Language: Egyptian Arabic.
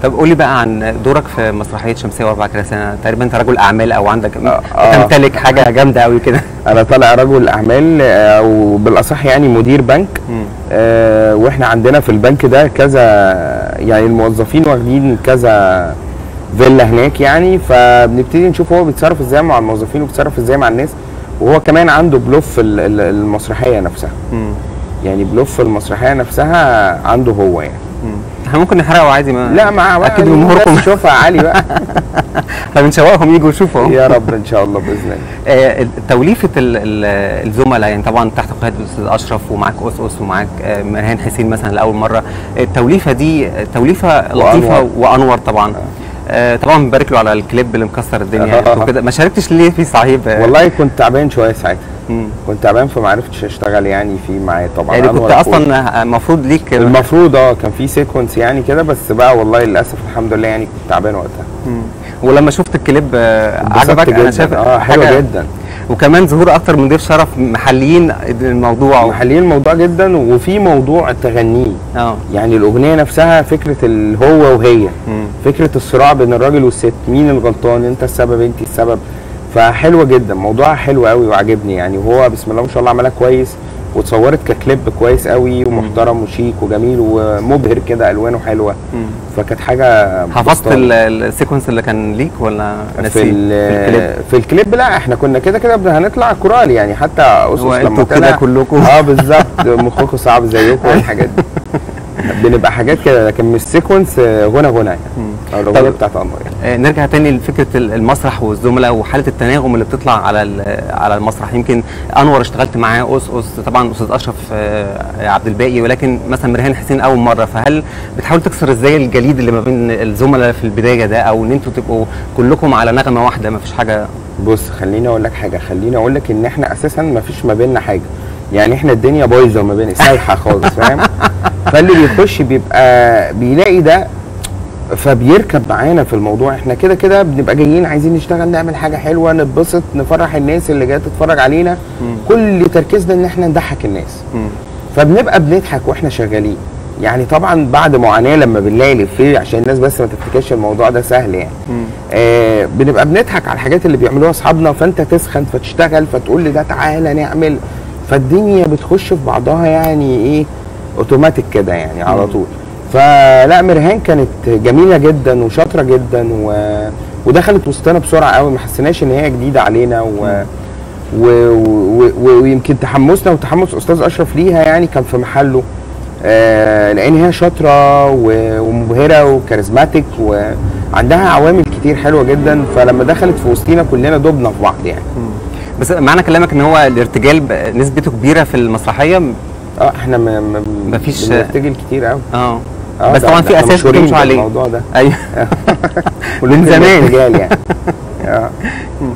طب قولي بقى عن دورك في مسرحيه شمسيه واربع كده سنه تقريبا انت رجل اعمال او عندك آه. تمتلك حاجه جامده قوي كده انا طالع رجل اعمال آه، او بالاصح يعني مدير بنك مم. آه، واحنا عندنا في البنك ده كذا يعني الموظفين واخدين كذا فيلا هناك يعني فبنبتدي نشوف هو بيتصرف ازاي مع الموظفين وبيتصرف ازاي مع الناس وهو كمان عنده بلوف ال- ال- المسرحيه نفسها مم. يعني بلوف المسرحيه نفسها عنده هو يعني مم. احنا ممكن نحرقه عادي ما لا مع اكيد جمهوركم شوفها عالي بقى احنا بنشوقهم يجوا يشوفوا أهو. يا رب ان شاء الله باذن الله آه، توليفه ال- ال- الزملاء يعني طبعا تحت قياده الاستاذ اشرف ومعاك اس اس ومعاك آه، مرهان حسين مثلا لاول مره التوليفه دي توليفه لطيفه وأنور. وانور طبعا آه، طبعا بنبارك له على الكليب اللي مكسر الدنيا آه. وكده ما شاركتش ليه فيه صحيح آه، والله كنت تعبان شويه ساعتها مم. كنت تعبان فما عرفتش اشتغل يعني في معاه طبعا يعني كنت أنور أخوي. اصلا المفروض ليك المفروض اه كان في سيكونس يعني كده بس بقى والله للاسف الحمد لله يعني كنت تعبان وقتها مم. ولما شفت الكليب آه، اتبسطت عجبك انا جداً. شايف اه حلوه حاجة- جدا وكمان ظهور اكتر من ضيف شرف محليين الموضوع محللين الموضوع جدا وفي موضوع تغنيه اه يعني الاغنيه نفسها فكره الهو وهي مم. فكره الصراع بين الراجل والست مين الغلطان انت السبب انت السبب فحلوه جدا موضوعها حلو قوي وعجبني يعني وهو بسم الله ما شاء الله عملها كويس واتصورت ككليب كويس قوي ومحترم وشيك وجميل ومبهر كده الوانه حلوه مم. فكانت حاجه حفظت بسطاني. ال- السيكونس اللي كان ليك ولا في, نسيت ال- الكليب في الكليب لا احنا كنا كده كده بن- هنطلع كورال يعني حتى اسس هو لما انتوا كده طلع كلكم اه بالظبط مخكم صعب زيكم والحاجات دي بنبقى حاجات كده لكن مش سيكونس آه، غنى غنى يعني مم. أو الاغنيه طب- بتاعت انور يعني آه، نرجع تاني لفكره ال- المسرح والزملاء وحاله التناغم اللي بتطلع على ال- على المسرح يمكن انور اشتغلت معاه اس اس طبعا استاذ اشرف آه، عبد الباقي ولكن مثلا مرهان حسين اول مره فهل بتحاول تكسر ازاي الجليد اللي ما بين الزملاء في البدايه ده او ان انتوا تبقوا كلكم على نغمه واحده ما فيش حاجه بص خليني اقول لك حاجه خليني اقول لك ان احنا اساسا ما فيش ما بيننا حاجه يعني احنا الدنيا بايظه ما بين سايحه خالص فاهم فاللي بيخش بيبقى بيلاقي ده فبيركب معانا في الموضوع احنا كده كده بنبقى جايين عايزين نشتغل نعمل حاجه حلوه نتبسط نفرح الناس اللي جايه تتفرج علينا مم. كل تركيزنا ان احنا نضحك الناس مم. فبنبقى بنضحك واحنا شغالين يعني طبعا بعد معاناه لما بنلاقي الافيه عشان الناس بس ما تفتكرش الموضوع ده سهل يعني مم. آه بنبقى بنضحك على الحاجات اللي بيعملوها اصحابنا فانت تسخن فتشتغل فتقول لي ده تعالى نعمل فالدنيا بتخش في بعضها يعني ايه اوتوماتيك كده يعني على مم. طول فلا مرهان كانت جميله جدا وشاطره جدا و... ودخلت وسطنا بسرعه قوي ما حسيناش ان هي جديده علينا و... و... و... و... ويمكن تحمسنا وتحمس استاذ اشرف ليها يعني كان في محله آه لان هي شاطره و- ومبهره وكاريزماتيك وعندها عوامل كتير حلوه جدا فلما دخلت في وسطينا كلنا دبنا في بعض يعني مم. بس معنى كلامك ان هو الارتجال ب- نسبته كبيره في المسرحيه اه احنا ما ما مفيش- بنرتجل كتير قوي اه آه، بس ده- طبعا ده في احنا اساس مشهورين بتمشوا عليه بالموضوع ده ايوه كلنا من زمان ارتجال يعني اه